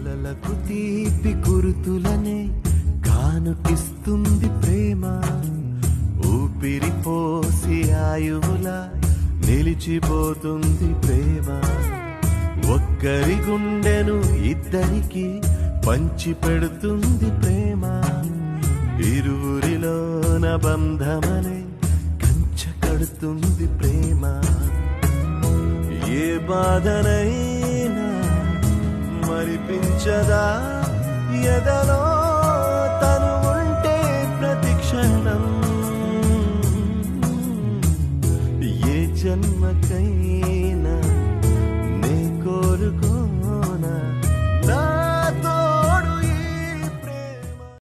కలలకు తీపి గురుతులనే కానుకిస్తుంది ప్రేమ ఊపిరి పోసి ఆయువులా నిలిచిపోతుంది ప్రేమ ఒక్కరి గుండెను ఇద్దరికి పంచి పెడుతుంది ప్రేమ ఇరువురిలోన బంధమనే కంచ కడుతుంది ప్రేమ ఏ బాధనైనా మరిపించదా ఎదలో తను ఉంటే ప్రతిక్షణం ఏ జన్మకైనా నే కోరుకు